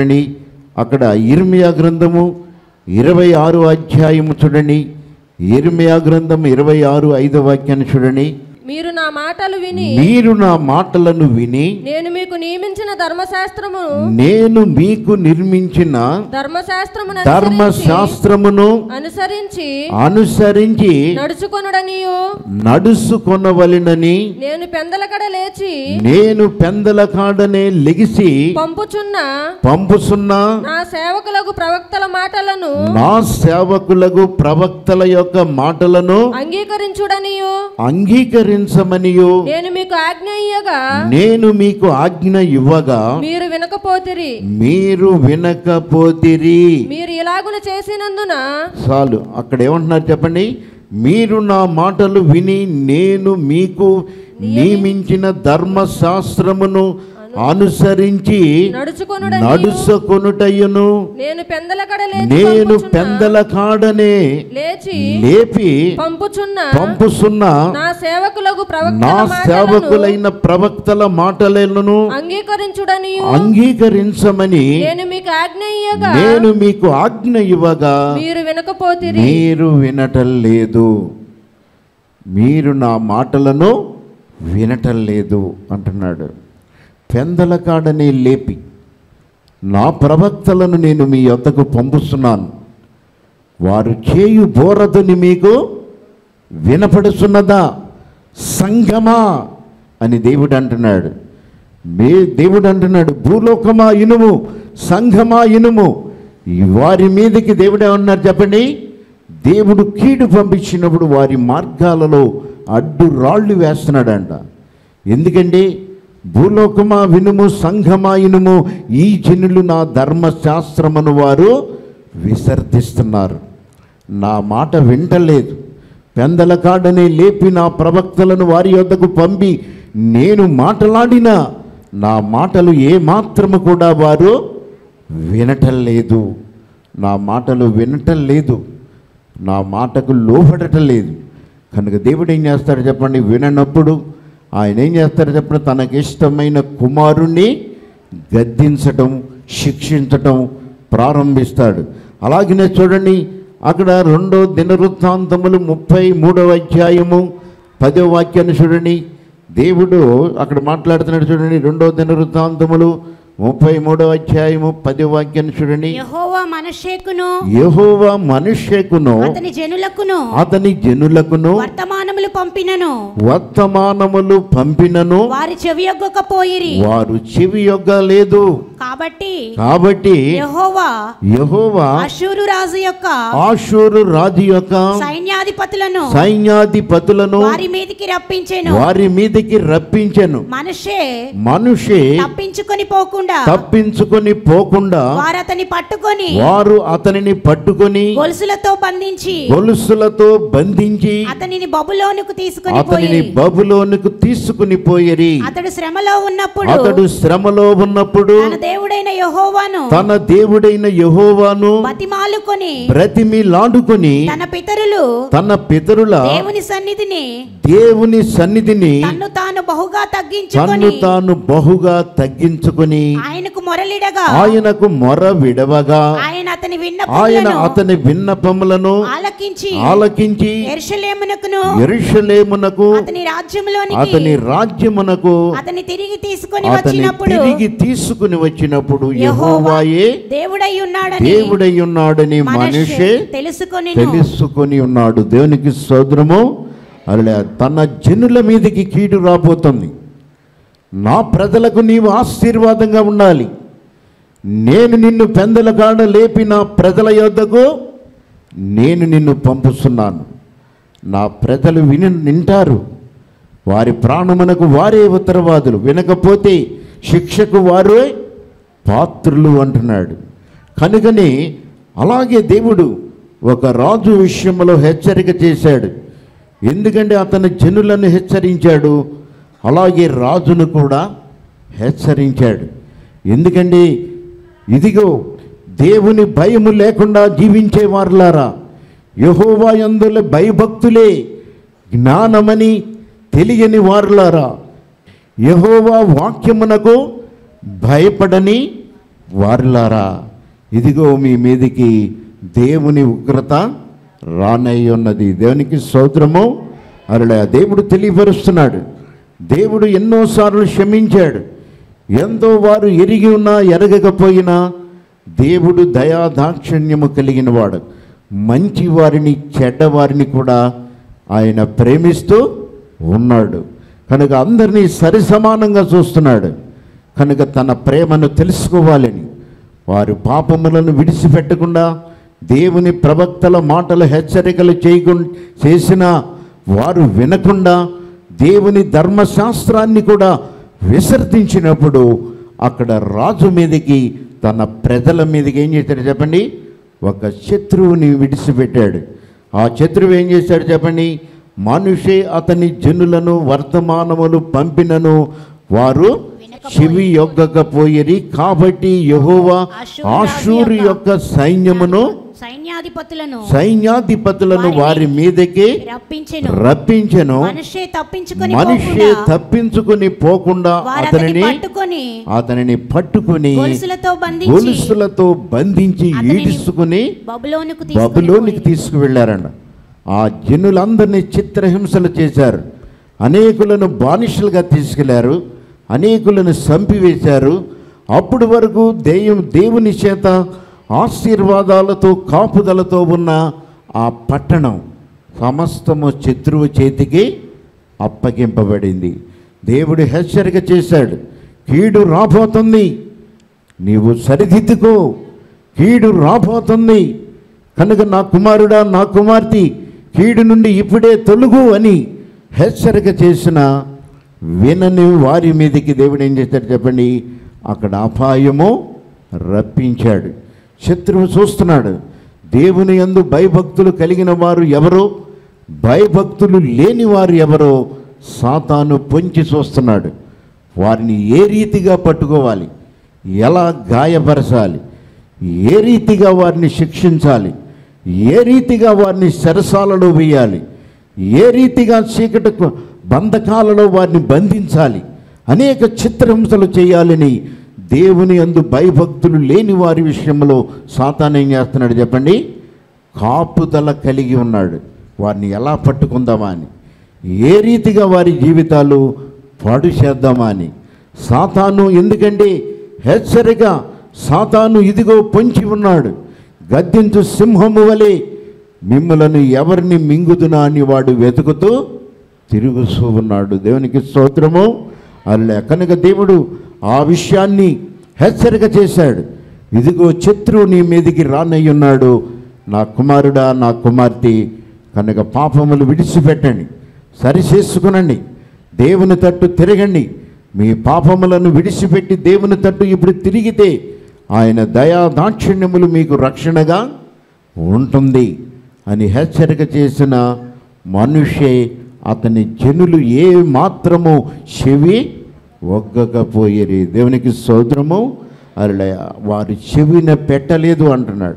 చూడండి అక్కడ ఇర్మియా గ్రంథము ఇరవై ఆరు అధ్యాయము చూడండి ఇర్మియా గ్రంథం ఇరవై ఆరు ఐదో వాక్యాన్ని చూడండి మీరు నా మాటలు విని మీరు నా మాటలను విని నేను మీకు నియమించిన ధర్మశాస్త్రము నేను మీకు నిర్మించిన ధర్మశాస్త్రమును ధర్మశాస్త్రమును అనుసరించి అనుసరించి నడుచుకొనుడనియు నడుచుకొనవలెనని నేను పెందలకడ లేచి నేను పెందల కాడనే లెగిసి పంపుచున్న పంపుసున్న నా సేవకులకు ప్రవక్తల మాటలను నా సేవకులకు ప్రవక్తల యొక్క మాటలను అంగీకరించుడనియు అంగీకరించమనియు నేను మీకు ఆజ్ఞ ఇయ్యగా నేను మీకు ఆజ్ఞ ఇవ్వగా మీరు వినకపోతిరి మీరు వినకపోతిరి మీరు ఇలాగున చేసినందున చాలు అక్కడ ఏమంటున్నారు చెప్పండి మీరు నా మాటలు విని నేను మీకు నియమించిన ధర్మశాస్త్రమును అనుసరించి నడుచుకొనుడని నడుచుకొనుటయ్యును నేను పెందలకడ లేచి నేను పంపుచున్న- పెందల కాడనే లేచి లేపి పంపుచున్న పంపుసున్న నా సేవకులకు నా ప్రవక్తల మాటలను సేవకులైన ప్రవక్తల మాటలను అంగీకరించుడని అంగీకరించమని నేను మీకు ఆజ్ఞ ఇయ్యగా నేను మీకు ఆజ్ఞ ఇవ్వగా మీరు వినకపోతిరి మీరు వినటం లేదు మీరు నా మాటలను వినటం లేదు అంటున్నాడు పెందల కాడనే లేపి నా ప్రవక్తలను నేను మీ యొద్దకు పంపుస్తున్నాను వారు చేయు బోరదుని మీకు వినపడుతున్నదా సంగమా అని దేవుడు అంటున్నాడు మే దేవుడు అంటున్నాడు భూలోకమా ఇనుము సంఘమా ఇనుము ఈ వారి మీదకి దేవుడు ఏమన్నారు చెప్పండి దేవుడు కీడు పంపించినప్పుడు వారి మార్గాలలో అడ్డు రాళ్ళు వేస్తున్నాడంట ఎందుకంటే భూలోకమా వినుము సంఘమా ఇనుము ఈ జనులు నా ధర్మశాస్త్రమును వారు విసర్జిస్తున్నారు నా మాట వింటలేదు పెందల కాడనే లేపి నా ప్రవక్తలను వారి యొద్దకు పంపి నేను మాట్లాడినా నా మాటలు ఏ మాత్రము కూడా వారు వినటం లేదు నా మాటలు వినటం లేదు నా మాటకు లోపడటం లేదు కనుక దేవుడు ఏం చేస్తాడు చెప్పండి విననప్పుడు ఆయన ఏం చేస్తాడు చెప్పండి తనకి ఇష్టమైన కుమారుణ్ణి గద్దించటం శిక్షించటం ప్రారంభిస్తాడు అలాగనే చూడండి అక్కడ రెండో దినవృత్తాంతములు ముప్పై మూడవ అధ్యాయము పదో వాక్యాన్ని చూడండి దేవుడు అక్కడ మాట్లాడుతున్నాడు చూడండి రెండో దినవృత్తాంతములు ముప్పై మూడవ అధ్యాయము పదో వాక్యాన్ని చూడండి యెహోవా మనషేకును యెహోవా మనుష్యకును అతని జనులకును అతని జనులకును వర్తమానములు పంపినను వర్తమానములు పంపినను వారి చెవియొగ్గకపోయిరి వారు చెవి యొగ్గ లేదు కాబట్టి కాబట్టి యెహోవా యెహోవా అశూరు రాజు యొక్క ఆషూరు రాజు యొక్క సైన్యాధిపతులను సైన్యాధిపతులను వారి మీదికి రప్పించెను వారి మీదకి రప్పించెను మనుషే మనుషే తప్పించుకొని పోకుండా తప్పించుకొని పోకుండా వారు అతని పట్టుకొని వారు అతనిని పట్టుకొని గొలుసులతో బంధించి గొలుసులతో బంధించి అతనిని బబులోనుకు తీసుకొని అతనిని పోయి బబులోనుకు తీసుకుని పోయిరి అతడు శ్రమలో ఉన్నప్పుడు అతడు శ్రమలో ఉన్నప్పుడు తన దేవుడైన యెహోవాను తన దేవుడైన యెహోవాను బతిమాలుకొని బ్రతిమిలాడుకొని తన పితరులు తన పితరుల దేవుని సన్నిధిని దేవుని సన్నిధిని తన్ను తాను బహుగా తన్ను తగ్గించుకొని తాను బహుగా తగ్గించుకొని ఆయనకు మొరలిడగా ఆయనకు మొర విడవగా ఆయన అతని ఆయన విన్నపములను అతని విన్నపములను ఆలకించి ఆలకించి ఎర్షలేమునకును ఎరుషలేమునకు అతని రాజ్యములోనికి అతని రాజ్యమునకు అతని తిరిగి తీసుకొని అతని వచ్చినప్పుడు తిరిగి తీసుకుని వచ్చినప్పుడు యెహోవా యెహోవాయే దేవుడై ఉన్నాడని దేవుడై ఉన్నాడని మనష్షే మనిషే తెలుసుకొని తెలుసుకొని ఉన్నాడు దేవునికి సోదరము అలా తన జనుల మీదకి కీడు రాబోతుంది నా ప్రజలకు నీవు ఆశీర్వాదంగా ఉండాలి నేను నిన్ను పెందల కాడ లేపి నా ప్రజల యొద్దకు నేను నిన్ను పంపుతున్నాను నా ప్రజలు విని వింటారు వారి ప్రాణమునకు వారే ఉత్తరవాదులు వినకపోతే శిక్షకు వారే పాత్రులు అంటున్నాడు కనుకని అలాగే దేవుడు ఒక రాజు విషయంలో హెచ్చరిక చేశాడు ఎందుకంటే అతని జనులను హెచ్చరించాడు అలాగే రాజును కూడా హెచ్చరించాడు ఎందుకంటే ఇదిగో దేవుని భయము లేకుండా జీవించే వారులారా యహోవా యందుల భయభక్తులే జ్ఞానమని తెలియని వారులారా యహోవా వాక్యమునకు భయపడని వారిలారా ఇదిగో మీ మీదికి దేవుని ఉగ్రత రానై ఉన్నది దేవునికి స్తోత్రము అలా దేవుడు తెలియపరుస్తున్నాడు దేవుడు ఎన్నోసార్లు క్షమించాడు ఎంతో వారు ఎరిగి ఉన్నా ఎరగకపోయినా దేవుడు దయా దాక్షిణ్యము కలిగిన వాడు మంచి వారిని చెడ్డవారిని కూడా ఆయన ప్రేమిస్తూ ఉన్నాడు కనుక అందరినీ సరి సమానంగా చూస్తున్నాడు కనుక తన ప్రేమను తెలుసుకోవాలని వారు పాపములను విడిచిపెట్టకుండా దేవుని ప్రవక్తల మాటలు హెచ్చరికలు చేయకుండా చేసిన వారు వినకుండా దేవుని ధర్మశాస్త్రాన్ని కూడా విసర్జించినప్పుడు అక్కడ రాజు మీదకి తన ప్రజల మీదకి ఏం చేశాడు చెప్పండి ఒక శత్రువుని విడిచిపెట్టాడు ఆ శత్రువు ఏం చేశాడు చెప్పండి మనుషే అతని జనులను వర్తమానములు పంపినను వారు చెవి యొగ్గకపోయిరి కాబట్టి యెహోవా ఆషూరు యొక్క సైన్యమును సైన్యాధిపతులను సైన్యాధిపతులను వారి మీదకి రప్పించెను రప్పించెను మనిషే తప్పించుకొని మనిషి పోకుండా తప్పించుకుని పోకుండా వారు అతన్ని అతనిని పట్టుకొని అతనిని పట్టుకుని గొలుసులతో బంధించి గొలుసులతో బంధించి అతనిని ఈడ్చుకుని బబులోనుకు బబులోనికి తీసుకుని తీసుకువెళ్ళారంట ఆ జనులందరినీ చిత్రహింసలు చేశారు అనేకులను బానిసలుగా తీసుకెళ్లారు అనేకులను చంపివేశారు అప్పుడు వరకు దేయం దేవుని చేత ఆశీర్వాదాలతో కాపుదలతో ఉన్న ఆ పట్టణం సమస్తము శత్రువు చేతికి అప్పగింపబడింది దేవుడు హెచ్చరిక చేశాడు కీడు రాబోతుంది నీవు సరిదిద్దుకో కీడు రాబోతుంది కనుక నా కుమారుడా నా కుమార్తె కీడు నుండి ఇప్పుడే తొలుగు అని హెచ్చరిక చేసిన వినని వారి మీదకి దేవుడు ఏం చేశాడు చెప్పండి అక్కడ అపాయము రప్పించాడు శత్రువు చూస్తున్నాడు దేవుని యందు భయభక్తులు కలిగిన వారు ఎవరో భయభక్తులు లేని వారు ఎవరో సాతాను పొంచి చూస్తున్నాడు వారిని ఏ రీతిగా పట్టుకోవాలి ఎలా గాయపరచాలి ఏ రీతిగా వారిని శిక్షించాలి ఏ రీతిగా వారిని సరసాలలో వేయాలి ఏ రీతిగా చీకటి బంధకాలలో వారిని బంధించాలి అనేక చిత్రహింసలు చేయాలని దేవుని అందు భయభక్తులు లేని వారి విషయంలో సాతాను ఏం చేస్తున్నాడు చెప్పండి కాపుదల కలిగి ఉన్నాడు వారిని ఎలా పట్టుకుందామా అని ఏ రీతిగా వారి జీవితాలు పాడు చేద్దామా అని సాతాను ఎందుకంటే హెచ్చరిక సాతాను ఇదిగో పొంచి ఉన్నాడు గద్దించు సింహము వలె మిమ్మలను ఎవరిని మింగుదునా అని వాడు వెతుకుతూ తిరుగుతూ ఉన్నాడు దేవునికి స్తోత్రము అలా కనుక దేవుడు ఆ విషయాన్ని హెచ్చరిక చేశాడు ఇదిగో శత్రువు నీ మీదికి రానయ్యున్నాడు నా కుమారుడా నా కుమార్తె కనుక పాపములు విడిచిపెట్టండి సరిచేసుకునండి దేవుని తట్టు తిరగండి మీ పాపములను విడిచిపెట్టి దేవుని తట్టు ఇప్పుడు తిరిగితే ఆయన దయా దాక్షిణ్యములు మీకు రక్షణగా ఉంటుంది అని హెచ్చరిక చేసిన మనుషే అతని జనులు ఏ మాత్రము చెవి ఒగ్గకపోయేరి దేవునికి సోదరము అలా వారి చెవిన పెట్టలేదు అంటున్నాడు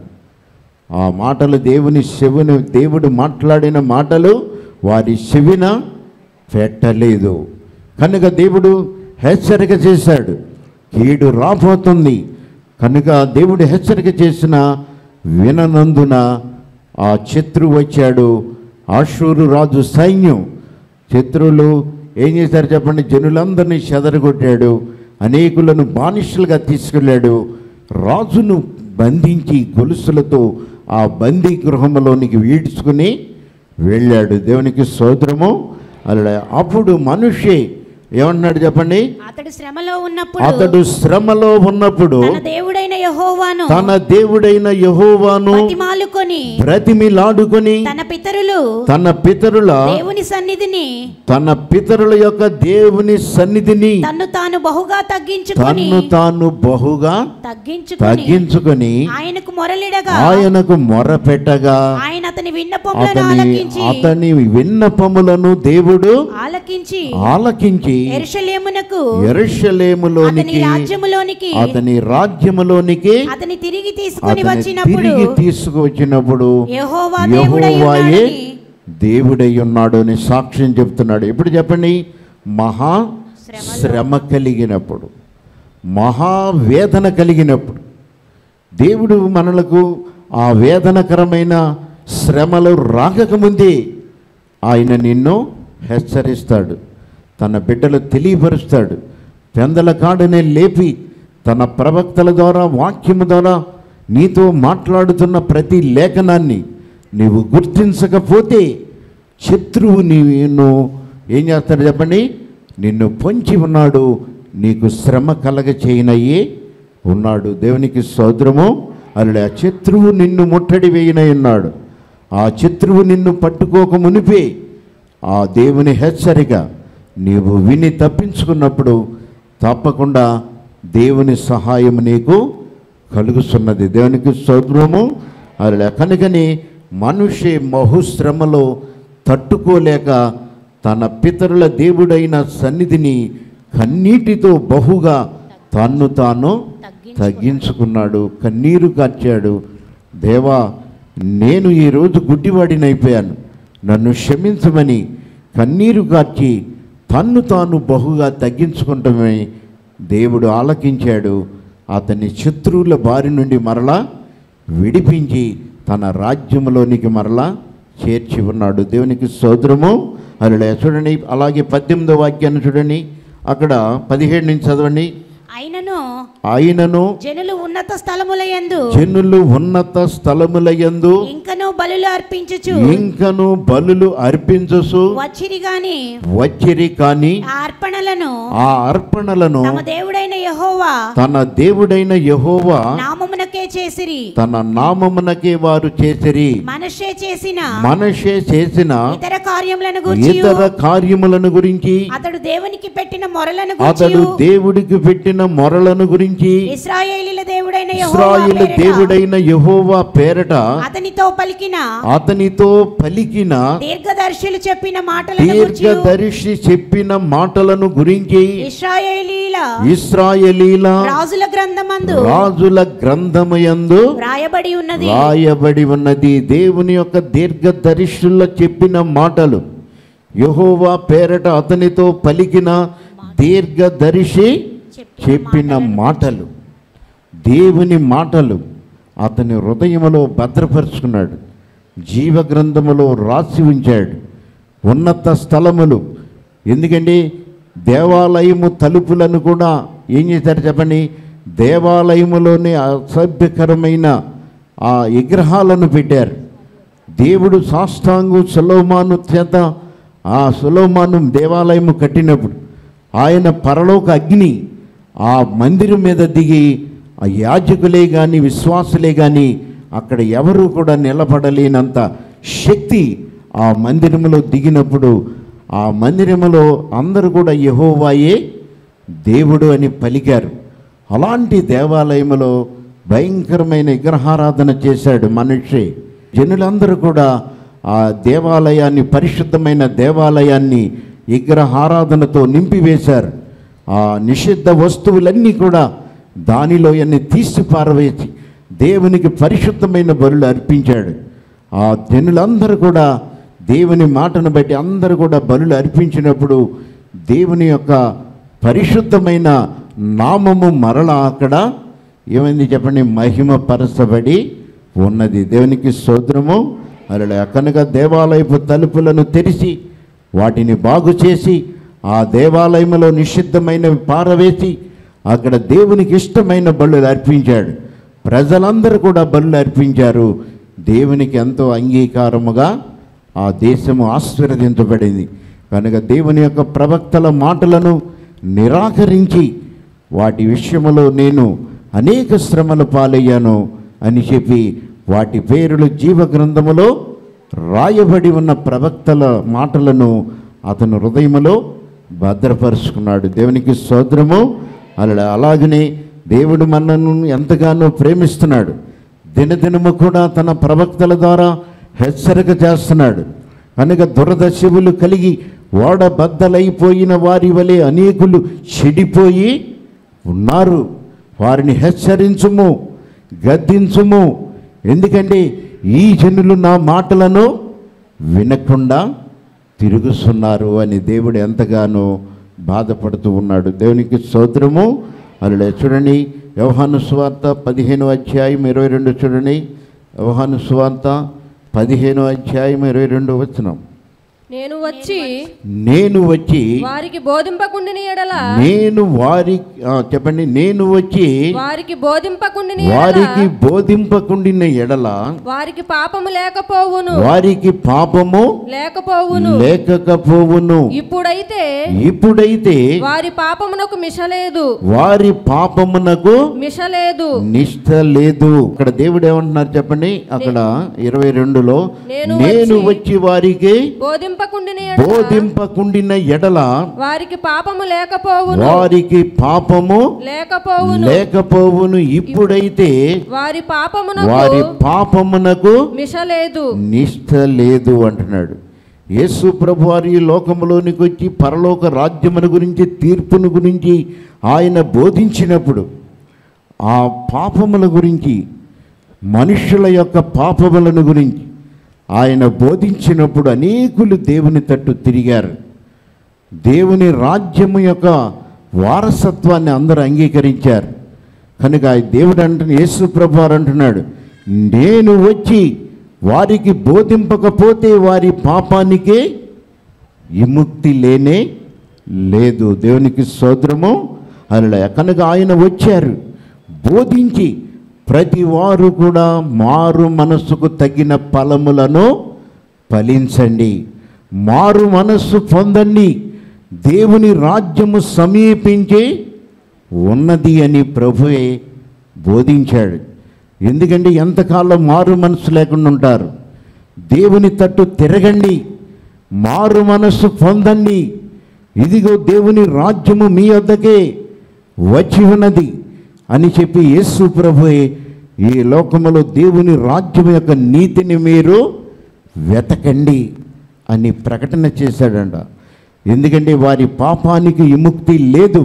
ఆ మాటలు దేవుని చెవిని దేవుడు మాట్లాడిన మాటలు వారి చెవిన పెట్టలేదు కనుక దేవుడు హెచ్చరిక చేశాడు కీడు రాబోతుంది కనుక దేవుడు హెచ్చరిక చేసిన విననందున ఆ శత్రువు వచ్చాడు ఆషూరు రాజు సైన్యం శత్రువులు ఏం చేశారు చెప్పండి జనులందరినీ చెదరగొట్టాడు అనేకులను బానిసలుగా తీసుకెళ్ళాడు రాజును బంధించి గొలుసులతో ఆ బందీ గృహంలోనికి వీడ్చుకుని వెళ్ళాడు దేవునికి సోదరము అలా అప్పుడు మనుషే ఏమన్నాడు చెప్పండి అతడు శ్రమలో ఉన్నప్పుడు అతడు శ్రమలో ఉన్నప్పుడు తన దేవుడైన యెహోవాను తన దేవుడైన యహోవాను బతిమాలుకొని బ్రతిమిలాడుకొని తన పితరులు తన పితరుల దేవుని సన్నిధిని తన పితరుల యొక్క దేవుని సన్నిధిని తన్ను తాను బహుగా తగ్గించుకొని తన్ను తాను బహుగా తగ్గించుకొని తగ్గించుకొని ఆయనకు మొరలిడగా ఆయనకు మొరపెట్టగా ఆయన అతని విన్నపములను అతని ఆలకించి అతని విన్నపములను దేవుడు ఆలకించి ఆలకించి ఎరుషలేమునకు అతని ఎరుషలేములోనికి రాజ్యములోనికి అతని రాజ్యములోనికి అతని తిరిగి తీసుకొని అతని వచ్చినప్పుడు తిరిగి తీసుకువచ్చినప్పుడు యెహోవా దేవుడై యెహోవాయే ఉన్నాడని దేవుడై ఉన్నాడు అని సాక్ష్యం చెప్తున్నాడు ఇప్పుడు చెప్పండి మహా శ్రమ కలిగినప్పుడు మహావేదన కలిగినప్పుడు దేవుడు మనలకు ఆ వేదనకరమైన శ్రమలు రాకముందే ఆయన నిన్ను హెచ్చరిస్తాడు తన బిడ్డలు తెలియపరుస్తాడు పెందల కాడనే లేపి తన ప్రవక్తల ద్వారా వాక్యము ద్వారా నీతో మాట్లాడుతున్న ప్రతి లేఖనాన్ని నీవు గుర్తించకపోతే శత్రువు నిన్ను ఏం చేస్తాడు చెప్పండి నిన్ను పొంచి ఉన్నాడు నీకు శ్రమ కలగ చేయనయ్యే ఉన్నాడు దేవునికి సోదరము అలా ఆ శత్రువు నిన్ను ముట్టడి వేయనై ఉన్నాడు ఆ శత్రువు నిన్ను పట్టుకోక మునిపే ఆ దేవుని హెచ్చరిక నీవు విని తప్పించుకున్నప్పుడు తప్పకుండా దేవుని సహాయం నీకు కలుగుతున్నది దేవునికి సోదరము అలా కనుకని మనుష్య బహుశ్రమలో తట్టుకోలేక తన పితరుల దేవుడైన సన్నిధిని కన్నీటితో బహుగా తన్ను తాను తగ్గించుకున్నాడు కన్నీరు కార్చాడు దేవా నేను ఈరోజు గుడ్డివాడినైపోయాను నన్ను క్షమించమని కన్నీరు కార్చి తన్ను తాను బహుగా తగ్గించుకుంటమే దేవుడు ఆలకించాడు అతని శత్రువుల బారి నుండి మరలా విడిపించి తన రాజ్యంలోనికి మరలా చేర్చి ఉన్నాడు దేవునికి సోదరము అలా చూడండి అలాగే పద్దెనిమిదో వాక్యాన్ని చూడండి అక్కడ పదిహేడు నుంచి చదవండి అయినను ఆయనను జనులు ఉన్నత స్థలముల యందు జనులు ఉన్నత స్థలములయందు ఇంకను బలులు అర్పించుచు ఇంకను బలులు అర్పించసు వచ్చిరి గాని వచ్చిరి కాని ఆ అర్పణలను ఆ అర్పణలను తమ దేవుడైన యెహోవా తన దేవుడైన యెహోవా నామమునకే చేసిరి తన నామమునకే వారు చేసిరి మనషే చేసిన మనషే చేసిన ఇతర కార్యములను గూర్చి ఇతర కార్యములను గురించి అతడు దేవునికి పెట్టిన మొరలను అతడు గూర్చి దేవుడికి పెట్టిన మొరలను గురించి ఇస్రాయేలీల దేవుడైన యెహోవా ఇస్రాయేల్ పేరిట దేవుడైన యెహోవా పేరట అతనితో పలికిన అతనితో పలికిన దీర్ఘదర్శులు చెప్పిన మాటలను గూర్చి దీర్ఘదర్శి చెప్పిన మాటలను గురించి ఇస్రాయేలీల ఇస్రాయేలీల రాజుల గ్రంథమందు రాజుల గ్రంథమయందు రాయబడి ఉన్నది రాయబడి ఉన్నది దేవుని యొక్క దీర్ఘదర్శుల చెప్పిన మాటలు యెహోవా పేరట అతనితో పలికిన దీర్ఘదర్శి చెప్పిన మాటలు దేవుని మాటలు అతని హృదయములో భద్రపరుచుకున్నాడు జీవ గ్రంథములో రాసి ఉంచాడు ఉన్నత స్థలములు ఎందుకంటే దేవాలయము తలుపులను కూడా ఏం చేశారు చెప్పండి దేవాలయములోని అసభ్యకరమైన ఆ విగ్రహాలను పెట్టారు దేవుడు సాష్టాంగు సులోమాను చేత ఆ సులోమాను దేవాలయము కట్టినప్పుడు ఆయన పరలోక అగ్ని ఆ మందిరం మీద దిగి ఆ యాజకులే కానీ విశ్వాసులే కానీ అక్కడ ఎవరు కూడా నిలబడలేనంత శక్తి ఆ మందిరములో దిగినప్పుడు ఆ మందిరములో అందరూ కూడా యెహోవాయే దేవుడు అని పలికారు అలాంటి దేవాలయములో భయంకరమైన విగ్రహారాధన చేశాడు మనిషి జనులందరూ కూడా ఆ దేవాలయాన్ని పరిశుద్ధమైన దేవాలయాన్ని విగ్రహారాధనతో నింపివేశారు ఆ నిషిద్ధ వస్తువులన్నీ కూడా దానిలో అన్ని తీసి పారవేసి దేవునికి పరిశుద్ధమైన బలులు అర్పించాడు ఆ జనులందరూ కూడా దేవుని మాటను బట్టి అందరూ కూడా బలులు అర్పించినప్పుడు దేవుని యొక్క పరిశుద్ధమైన నామము మరల అక్కడ ఏమైంది చెప్పండి మహిమ పరచబడి ఉన్నది దేవునికి స్తోత్రము అలా కనుక దేవాలయపు తలుపులను తెరిచి వాటిని బాగు చేసి ఆ దేవాలయంలో నిషిద్ధమైనవి పారవేసి అక్కడ దేవునికి ఇష్టమైన బళ్ళు అర్పించాడు ప్రజలందరూ కూడా బళ్ళు అర్పించారు దేవునికి ఎంతో అంగీకారముగా ఆ దేశము ఆశీర్వదించబడింది కనుక దేవుని యొక్క ప్రవక్తల మాటలను నిరాకరించి వాటి విషయములో నేను అనేక శ్రమలు పాలయ్యాను అని చెప్పి వాటి పేరులు జీవ గ్రంథములో రాయబడి ఉన్న ప్రవక్తల మాటలను అతను హృదయములో భద్రపరుచుకున్నాడు దేవునికి సోదరము అలా అలాగనే దేవుడు మనను ఎంతగానో ప్రేమిస్తున్నాడు దినదినము కూడా తన ప్రవక్తల ద్వారా హెచ్చరిక చేస్తున్నాడు కనుక దురదశవులు కలిగి ఓడబద్దలైపోయిన వారి వలె అనేకులు చెడిపోయి ఉన్నారు వారిని హెచ్చరించుము గద్దించుము ఎందుకంటే ఈ జనులు నా మాటలను వినకుండా తిరుగుతున్నారు అని దేవుడు ఎంతగానో బాధపడుతూ ఉన్నాడు దేవునికి స్తోత్రము అలా చూడండి వ్యవహాను సువార్త పదిహేను అధ్యాయం ఇరవై రెండు చూడండి వ్యవహాను సువార్త పదిహేను అధ్యాయం ఇరవై రెండు వచ్చినాం నేను వచ్చి నేను వచ్చి వారికి బోధింపకుండిన ఎడల నేను వారి ఆ, చెప్పండి నేను వచ్చి వారికి బోధింపకుండిన వారికి ఎడల బోధింపకుండిన ఎడల వారికి పాపము లేకపోవును వారికి పాపము లేకపోవును లేకపోవును ఇప్పుడైతే ఇప్పుడైతే వారి పాపమునకు మిషలేదు వారి పాపమునకు మిషలేదు నిష్ట లేదు ఇక్కడ దేవుడు ఏమంటున్నారు చెప్పండి అక్కడ ఇరవై రెండులో నేను నేను వచ్చి వచ్చి వారికి బోధింపకుండిన ఎడల బోధింపకుండిన ఎడల వారికి పాపము లేకపోవును వారికి పాపము లేకపోవును లేకపోవును ఇప్పుడైతే వారి వారి పాపమునకు పాపమునకు మిషలేదు నిష్ట లేదు అంటున్నాడు యేసు ప్రభు వారి ఈ లోకములోనికి వచ్చి పరలోక రాజ్యమును గురించి తీర్పును గురించి ఆయన బోధించినప్పుడు ఆ పాపముల గురించి మనుషుల యొక్క పాపములను గురించి ఆయన బోధించినప్పుడు అనేకులు దేవుని తట్టు తిరిగారు దేవుని రాజ్యము యొక్క వారసత్వాన్ని అందరూ అంగీకరించారు కనుక ఆ దేవుడు అంటున్న యేసు ప్రభు వారు అంటున్నాడు నేను వచ్చి వారికి బోధింపకపోతే వారి పాపానికి విముక్తి లేనే లేదు దేవునికి సోదరము అలా కనుక ఆయన వచ్చారు బోధించి ప్రతి వారు కూడా మారు మనస్సుకు తగిన ఫలములను ఫలించండి మారు మనస్సు పొందండి దేవుని రాజ్యము సమీపించి ఉన్నది అని ప్రభువే బోధించాడు ఎందుకంటే ఎంతకాలం మారు మనసు లేకుండా ఉంటారు దేవుని తట్టు తిరగండి మారు మనస్సు పొందండి ఇదిగో దేవుని రాజ్యము మీ వద్దకే వచ్చి ఉన్నది అని చెప్పి యేసు ప్రభువే ఈ లోకములో దేవుని రాజ్యం యొక్క నీతిని మీరు వెతకండి అని ప్రకటన చేశాడంట ఎందుకంటే వారి పాపానికి విముక్తి లేదు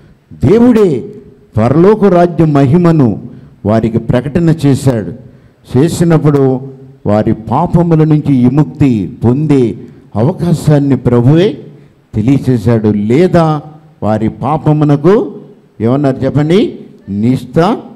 దేవుడే పరలోక రాజ్య మహిమను వారికి ప్రకటన చేశాడు చేసినప్పుడు వారి పాపముల నుంచి విముక్తి పొందే అవకాశాన్ని ప్రభువే తెలియచేశాడు లేదా వారి పాపమునకు ఏమన్నారు చెప్పండి నిష్ట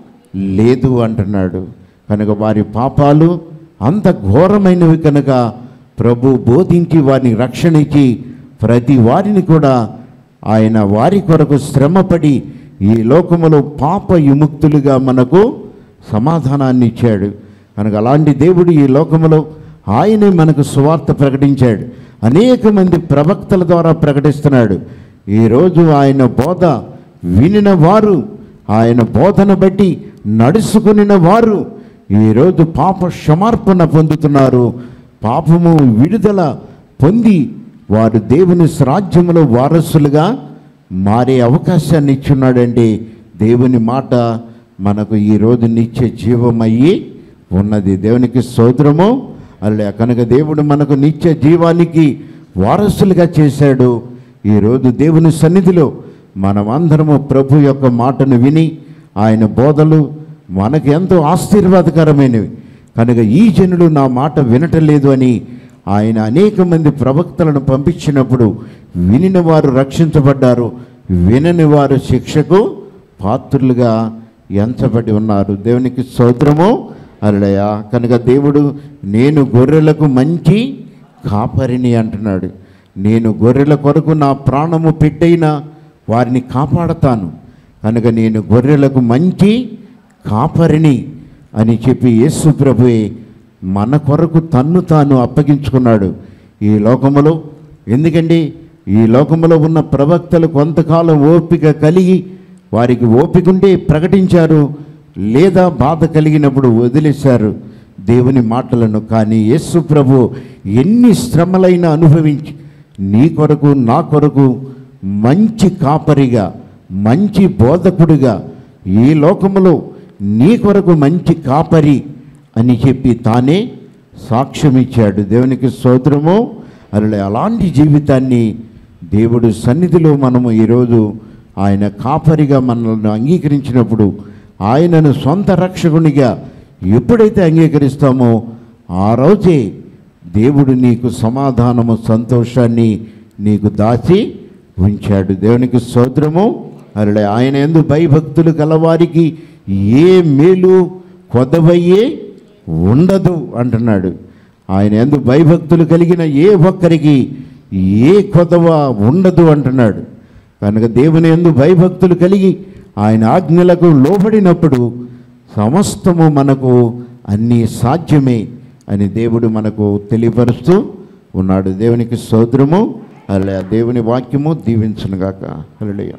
లేదు అంటున్నాడు కనుక వారి పాపాలు అంత ఘోరమైనవి కనుక ప్రభు బోధించి వారిని రక్షణ ఇచ్చి ప్రతి వారిని కూడా ఆయన వారి కొరకు శ్రమపడి ఈ లోకములో పాప విముక్తులుగా మనకు సమాధానాన్ని ఇచ్చాడు కనుక అలాంటి దేవుడు ఈ లోకములో ఆయనే మనకు సువార్త ప్రకటించాడు అనేక మంది ప్రవక్తల ద్వారా ప్రకటిస్తున్నాడు ఈరోజు ఆయన బోధ వినిన వారు ఆయన బోధన బట్టి నడుచుకునిన వారు ఈరోజు పాప క్షమార్పణ పొందుతున్నారు పాపము విడుదల పొంది వారు దేవుని రాజ్యములో వారసులుగా మారే అవకాశాన్ని ఇచ్చున్నాడండి దేవుని మాట మనకు ఈరోజు నిత్య జీవమయ్యి ఉన్నది దేవునికి స్తోత్రము అలా కనుక దేవుడు మనకు నిత్య జీవానికి వారసులుగా చేశాడు ఈరోజు దేవుని సన్నిధిలో మనమందరము ప్రభు యొక్క మాటను విని ఆయన బోధలు మనకు ఎంతో ఆశీర్వాదకరమైనవి కనుక ఈ జనులు నా మాట వినటం లేదు అని ఆయన అనేక మంది ప్రవక్తలను పంపించినప్పుడు వినిన వారు రక్షించబడ్డారు వినని వారు శిక్షకు పాత్రులుగా ఎంచబడి ఉన్నారు దేవునికి స్తోత్రము అలడయ కనుక దేవుడు నేను గొర్రెలకు మంచి కాపరిని అంటున్నాడు నేను గొర్రెల కొరకు నా ప్రాణము పెట్టైనా వారిని కాపాడతాను కనుక నేను గొర్రెలకు మంచి కాపరిని అని చెప్పి యేసు ప్రభువే మన కొరకు తన్ను తాను అప్పగించుకున్నాడు ఈ లోకములో ఎందుకంటే ఈ లోకములో ఉన్న ప్రవక్తలు కొంతకాలం ఓపిక కలిగి వారికి ఓపిక ఉంటే ప్రకటించారు లేదా బాధ కలిగినప్పుడు వదిలేశారు దేవుని మాటలను కానీ యేసు ప్రభు ఎన్ని శ్రమలైనా అనుభవించి నీ కొరకు నా కొరకు మంచి కాపరిగా మంచి బోధకుడిగా ఈ లోకములో నీ కొరకు మంచి కాపరి అని చెప్పి తానే సాక్ష్యం ఇచ్చాడు దేవునికి స్తోత్రము అలా అలాంటి జీవితాన్ని దేవుడు సన్నిధిలో మనము ఈరోజు ఆయన కాపరిగా మనల్ని అంగీకరించినప్పుడు ఆయనను సొంత రక్షకునిగా ఎప్పుడైతే అంగీకరిస్తామో ఆ రోజే దేవుడు నీకు సమాధానము సంతోషాన్ని నీకు దాచి ఉంచాడు దేవునికి స్తోత్రము అరలే ఆయన ఎందు భయభక్తులు కలవారికి ఏ మేలు కొదవయ్యే ఉండదు అంటున్నాడు ఆయన ఎందు భయభక్తులు కలిగిన ఏ ఒక్కరికి ఏ కొదవ ఉండదు అంటున్నాడు కనుక దేవుని ఎందు భయభక్తులు కలిగి ఆయన ఆజ్ఞలకు లోబడినప్పుడు సమస్తము మనకు అన్నీ సాధ్యమే అని దేవుడు మనకు తెలియపరుస్తూ ఉన్నాడు దేవునికి సోదరము అలా దేవుని వాక్యము దీవించునుగాక హల్లెలూయా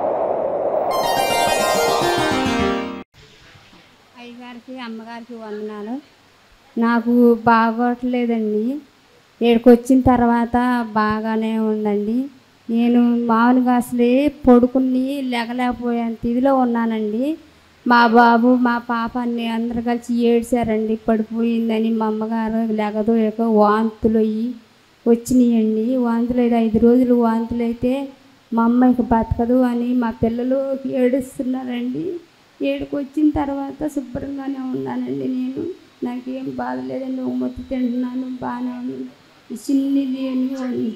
అయ్యగారికి అమ్మగారికి వందనాలు నాకు బాగోట్లేదండి ఇక్కడికి వచ్చిన తర్వాత బాగానే ఉందండి నేను మామూలుగా అసలే పడుకుని లేగలేకపోయేంత ఇదిలో ఉన్నానండి మా బాబు మా పాప అన్ని అందరు కలిసి ఏడ్చారండి పడిపోయిందని మా అమ్మగారు లేగదు లేక వాంతులు అయ్యి వచ్చినాయండి వాంతులు అయితే ఐదు రోజులు వాంతులు అయితే మా అమ్మ ఇక బతకదు అని మా పిల్లలు ఏడుస్తున్నారండి ఏడుకు వచ్చిన తర్వాత శుభ్రంగానే ఉన్నానండి నేను నాకేం బాధ లేదండి ఒక మొత్తం తింటున్నాను బాగానే ఉన్నాను ఈ చిన్నది అని ఉంది.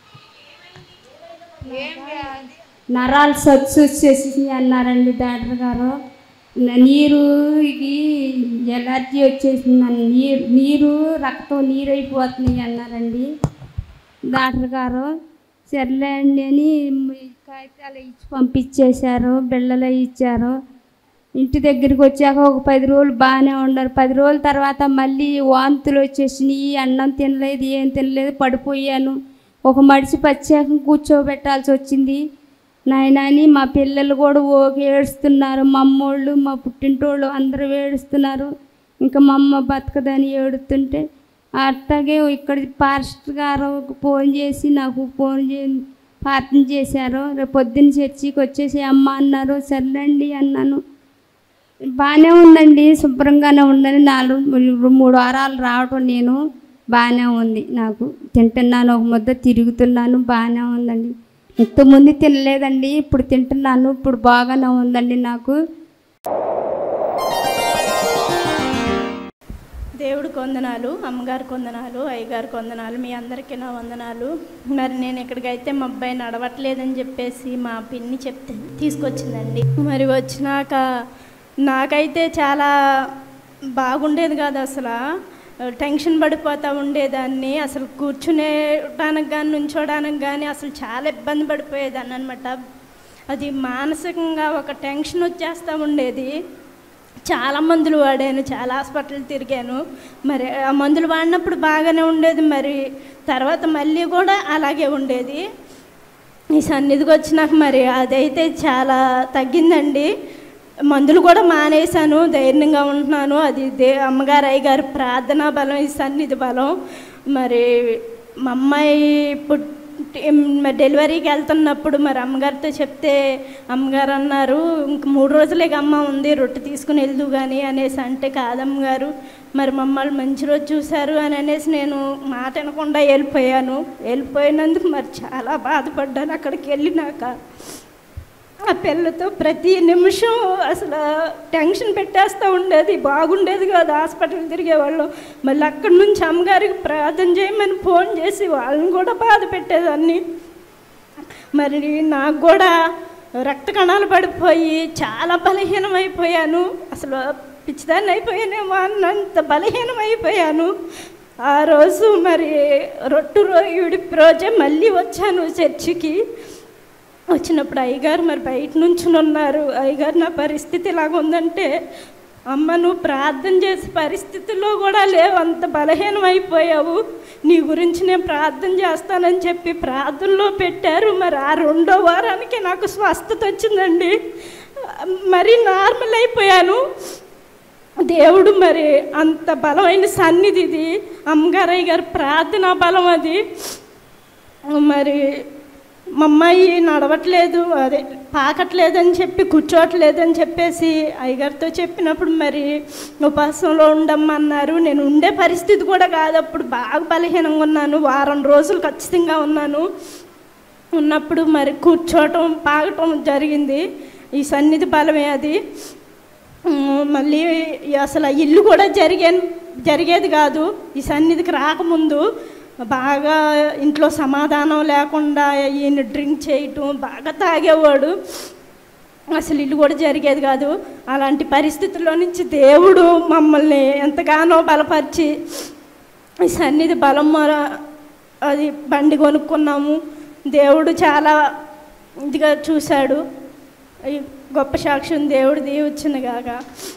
నరాలు సచ్చు వచ్చేసి అన్నారండి డాక్టర్ గారు న- నీరు ఇది ఎలర్జీ వచ్చేసిందని నీరు నీరు రక్తం నీరు అయిపోతుంది అన్నారండి డాక్టర్ గారు సర్లే అండి అని ఈ కాగితాలు ఇచ్చి పంపించేశారు బిళ్ళలు ఇచ్చారు ఇంటి దగ్గరికి వచ్చాక ఒక పది రోజులు బాగానే ఉన్నారు పది రోజుల తర్వాత మళ్ళీ వాంతులు వచ్చేసినాయి అన్నం తినలేదు ఏం తినలేదు పడిపోయాను ఒక మడిచి ప్రత్యేకం కూర్చోబెట్టాల్సి వచ్చింది నాయనని మా పిల్లలు కూడా ఓకే ఏడుస్తున్నారు మా అమ్మోళ్ళు మా పుట్టింటోళ్ళు అందరూ ఏడుస్తున్నారు ఇంకా మా అమ్మ బతకదని ఏడుతుంటే అట్లాగే ఇక్కడ పాస్టర్ గారు ఫోన్ చేసి నాకు ఫోన్ చే ప్రార్థన చేశారు రేపు పొద్దున్న చర్చికి వచ్చేసి అమ్మ అన్నారు సర్లేండి అన్నాను బాగానే ఉందండి శుభ్రంగానే ఉందని నాలుగు మూడు వారాలు రావటం నేను బాగానే ఉంది నాకు తింటున్నాను ఒక ముద్ద తిరుగుతున్నాను బాగానే ఉందండి ఇంతకుముందు తినలేదండి ఇప్పుడు తింటున్నాను ఇప్పుడు బాగానే ఉందండి నాకు దేవుడికి వందనాలు అమ్మగారికి వందనాలు అయ్యగారికి వందనాలు మీ అందరికీ నా వందనాలు మరి నేను ఇక్కడికైతే మా అబ్బాయి నడవట్లేదని చెప్పేసి మా పిన్ని చెప్తే తీసుకొచ్చిందండి మరి వచ్చినాక నాకైతే చాలా బాగుండేది కాదు అసలు టెన్షన్ పడిపోతూ ఉండేదాన్ని అసలు కూర్చునేటానికి కానీ నుంచోడానికి కానీ అసలు చాలా ఇబ్బంది పడిపోయేదాన్ని అనమాట అది మానసికంగా ఒక టెన్షన్ వచ్చేస్తూ ఉండేది చాలా మందులు వాడాను చాలా హాస్పిటల్ తిరిగాను మరి ఆ మందులు వాడినప్పుడు బాగానే ఉండేది మరి తర్వాత మళ్ళీ కూడా అలాగే ఉండేది ఈ సన్నిధికి వచ్చినాక మరి అదైతే చాలా తగ్గిందండి మందులు కూడా మానేశాను ధైర్యంగా ఉంటున్నాను అది దే అమ్మగారు అయ్యగారు ప్రార్థనా బలం ఈ సన్నిధి బలం మరి మా అమ్మాయి పుట్టి మరి డెలివరీకి వెళ్తున్నప్పుడు మరి అమ్మగారితో చెప్తే అమ్మగారు అన్నారు ఇంక మూడు రోజులే అమ్మ ఉంది రొట్టె తీసుకుని వెళ్దు కానీ అనేసి అంటే కాదమ్మగారు మరి మమ్మల్ని మంచి రోజు చూశారు అని అనేసి నేను మాట వినకుండా వెళ్ళిపోయాను వెళ్ళిపోయినందుకు మరి చాలా బాధపడ్డాను అక్కడికి వెళ్ళినాక ఆ పిల్లతో ప్రతి నిమిషం అసలు టెన్షన్ పెట్టేస్తూ ఉండేది బాగుండేది కాదు హాస్పిటల్ తిరిగేవాళ్ళం మళ్ళీ అక్కడి నుంచి అమ్మగారికి ప్రార్థన చేయమని ఫోన్ చేసి వాళ్ళని కూడా బాధ పెట్టేదాన్ని మరి నాకు కూడా రక్త కణాలు పడిపోయి చాలా బలహీనమైపోయాను అసలు పిచ్చిదాన్ని అయిపోయానేమో అన్నంత బలహీనమైపోయాను ఆ రోజు మరి రొట్టు రో విడిపి రోజే మళ్ళీ వచ్చాను చర్చికి వచ్చినప్పుడు అయ్యగారు మరి బయట నుంచి ఉన్నారు అయ్యగారు నా పరిస్థితి ఇలాగ ఉందంటే అమ్మ నువ్వు ప్రార్థన చేసే పరిస్థితిలో కూడా లేవు అంత బలహీనం అయిపోయావు నీ గురించి నేను ప్రార్థన చేస్తానని చెప్పి ప్రార్థనలో పెట్టారు మరి ఆ రెండో వారానికి నాకు స్వస్థత వచ్చిందండి మరి నార్మల్ అయిపోయాను దేవుడు మరి అంత బలమైన సన్నిధి ఇది అమ్మగారయ్య గారి ప్రార్థనా బలం అది మరి మా అమ్మాయి నడవట్లేదు అదే పాకట్లేదని చెప్పి కూర్చోవట్లేదని చెప్పేసి అయ్యగారితో చెప్పినప్పుడు మరి ఉపాసంలో ఉండమ్మన్నారు నేను ఉండే పరిస్థితి కూడా కాదు అప్పుడు బాగా బలహీనంగా ఉన్నాను వారం రోజులు ఖచ్చితంగా ఉన్నాను ఉన్నప్పుడు మరి కూర్చోవటం పాగటం జరిగింది ఈ సన్నిధి బలమే అది ఉమ్, మళ్ళీ అసలు ఆ ఇల్లు కూడా జరిగే జరిగేది కాదు ఈ సన్నిధికి రాకముందు బాగా ఇంట్లో సమాధానం లేకుండా ఈయన డ్రింక్ చేయటం బాగా తాగేవాడు అసలు ఇల్లు కూడా జరిగేది కాదు అలాంటి పరిస్థితుల్లో నుంచి దేవుడు మమ్మల్ని ఎంతగానో బలపరిచి ఈ సన్నిధి బలం మొర అది బండి కొనుక్కున్నాము దేవుడు చాలా ఇదిగా చూశాడు ఈ గొప్ప సాక్ష్యం దేవుడు దీవచ్చిన గాక